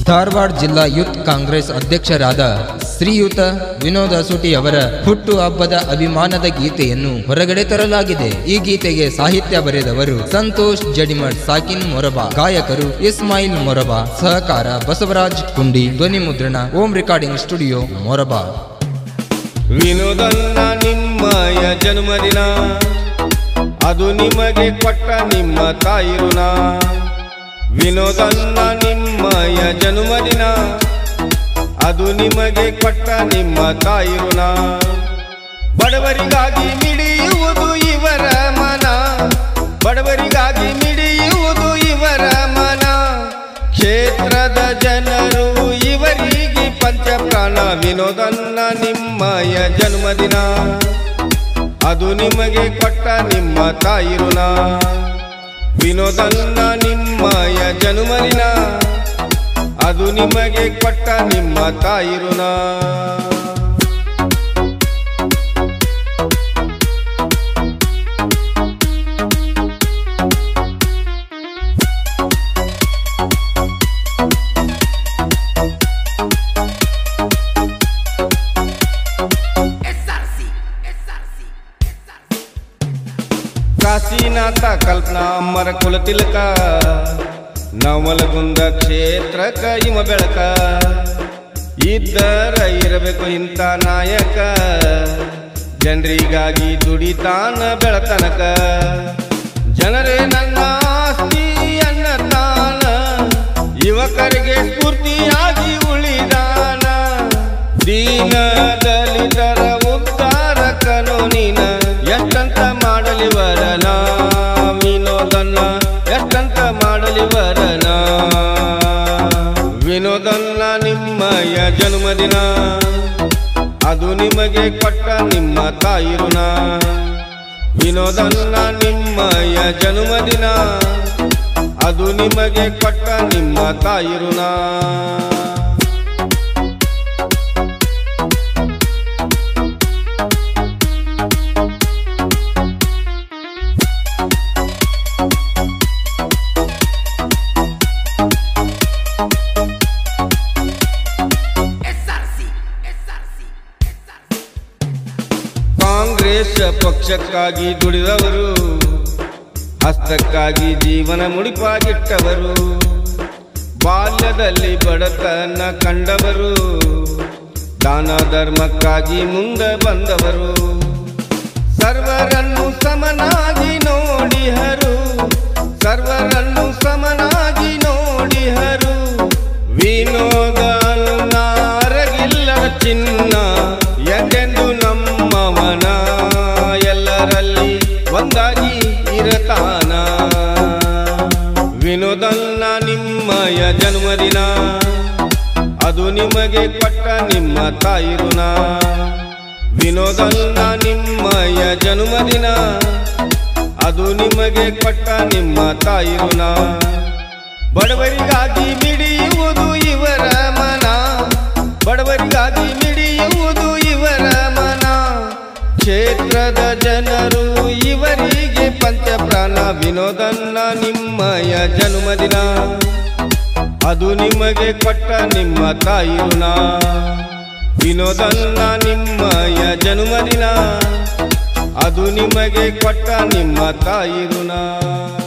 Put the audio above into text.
ಧಾರವಾಡ ಜಿಲ್ಲಾ ಯೂತ್ ಕಾಂಗ್ರೆಸ್ ಅಧ್ಯಕ್ಷರಾದ ಶ್ರೀಯುತ ವಿನೋದ್ ಅಸೂಟಿ ಅವರ ಹುಟ್ಟು ಹಬ್ಬದ ಅಭಿಮಾನದ ಗೀತೆಯನ್ನು ಹೊರಗಡೆ ತರಲಾಗಿದೆ ಈ ಗೀತೆಗೆ ಸಾಹಿತ್ಯ ಬರೆದವರು ಸಂತೋಷ್ ಜಡಿಮಠ್ ಸಾಕಿನ್ ಮೊರಬಾ ಗಾಯಕರು ಇಸ್ಮಾಯಿಲ್ ಮೊರಬಾ ಸಹಕಾರ ಬಸವರಾಜ್ ಕುಂಡಿ ಧ್ವನಿ ಮುದ್ರಣ ಓಂ ರೆಕಾರ್ಡಿಂಗ್ ಸ್ಟುಡಿಯೋ ಮೊರಬಾ ವಿನೋದನ್ನ ನಿಮ್ಮಯ ಜನ್ಮದಿನ ಅದು ನಿಮಗೆ ಕೊಟ್ಟ ನಿಮ್ಮ ತಾಯಿರುಣ ವಿನೋದನ್ನ ನಿಮ್ಮಯ ಜನ್ಮದಿನ ಅದು ನಿಮಗೆ ಕೊಟ್ಟ ನಿಮ್ಮ ತಾಯಿರುಣ ಬಡವರಿಗಾಗಿ ಮಿಡಿಯುವುದು ಇವರ ಮನ ಬಡವರಿಗಾಗಿ ಮಿಡಿಯುವುದು ಇವರ ಮನ ಕ್ಷೇತ್ರದ ಜನರು ಇವರಿಗೆ ಪಂಚಪ್ರಾಣ ವಿನೋದನ್ನ ನಿಮ್ಮಯ ಜನ್ಮದಿನ ಅದು ನಿಮಗೆ ಕೊಟ್ಟ ನಿಮ್ಮ ತಾಯಿರುಣ ವಿನೋದನ್ನ ನಿಮ್ಮಯ ಜನ್ಮದಿನ ಅದು ನಿಮಗೆ ಕೊಟ್ಟ ನಿಮ್ಮ ತಾಯಿರುಣ ಕಾಶಿನಾಥ ಕಲ್ಪನಾ ಅಮ್ಮರ ಕುಲ ತಿಲಕ ನವಲಗುಂದ ಕ್ಷೇತ್ರಕ ಇಮ ಬೆಳಕ ಇದ್ದರ ಇರಬೇಕು ಇಂಥ ನಾಯಕ ಜನರಿಗಾಗಿ ದುಡಿತಾನ ಬೆಳತನಕ ಜನರೇ ನನ್ನ ಆಸ್ತಿ ಅನ್ನತಾನ ಯುವಕರಿಗೆ ಸ್ಫೂರ್ತಿಯಾಗಿ ಉಳಿದಾನ ದೀನ ದಲಿತರ ಉದ್ಧಾರಕನು ನೀನ ಎಷ್ಟಂತ ಮಾಡಲಿ ವರನ ವಿನೋದನ್ನ ಎಷ್ಟಂತ ಮಾಡಲಿ ವರನ ವಿನೋದನ್ನ ನಿಮ್ಮಯ ಜನ್ಮದಿನ ಅದು ನಿಮಗೆ ಕೊಟ್ಟ ನಿಮ್ಮ ತಾಯಿರುಣ ವಿನೋದನ್ನ ನಿಮ್ಮಯ ಜನ್ಮದಿನ ಅದು ನಿಮಗೆ ಕೊಟ್ಟ ನಿಮ್ಮ ತಾಯಿರುಣ ಕಾಂಗ್ರೆಸ್ ಪಕ್ಷಕ್ಕಾಗಿ ದುಡಿದವರು ಹಸ್ತಕ್ಕಾಗಿ ಜೀವನ ಮುಡಿಪಾಗಿಟ್ಟವರು ಬಾಲ್ಯದಲ್ಲಿ ಬಡತನ ಕಂಡವರು ದಾನ ಧರ್ಮಕ್ಕಾಗಿ ಮುಂದೆ ಬಂದವರು ಸರ್ವರನ್ನು ಸಮನಾಗಿ ನೋಡಿಹರು ಸರ್ವರನ್ನು ಸಮನಾಗಿ ನೋಡಿಹರು ವಿನೋದ ನಾರಗಿಲ್ಲದ ಚಿನ್ನ ಎಂದೆಂದು ನಮ್ಮವನ ಎಲ್ಲರಲ್ಲಿ ಒಂದಾಗಿ ಇರತಾನ ವಿನೋದನ್ನ ನಿಮ್ಮಯ ಜನ್ಮದಿನ ಅದು ನಿಮಗೆ ಕೊಟ್ಟ ನಿಮ್ಮ ತಾಯಿರುಣ ವಿನೋದನ್ನ ನಿಮ್ಮಯ ಜನ್ಮದಿನ ಅದು ನಿಮಗೆ ಕೊಟ್ಟ ನಿಮ್ಮ ತಾಯಿರುಣ ಬಡವರಿಗಾಗಿ ಮಿಡಿಯುವುದು ಇವರ ಮನ ಬಡವರಿಗಾಗಿ ಮಿಡಿಯುವುದು ಇವರ ಮನ ಕ್ಷೇತ್ರದ ಜನರು ಇವರಿಗೆ ಪಂಚಪ್ರಾಣ ವಿನೋದನ್ನ ನಿಮ್ಮಯ ಜನ್ಮದಿನ ಅದು ನಿಮಗೆ ಕೊಟ್ಟ ನಿಮ್ಮ ತಾಯಿರುಣ ವಿನೋದನ್ನ ನಿಮ್ಮಯ ಜನ್ಮದಿನ ಅದು ನಿಮಗೆ ಕೊಟ್ಟ ನಿಮ್ಮ ತಾಯಿರುಣ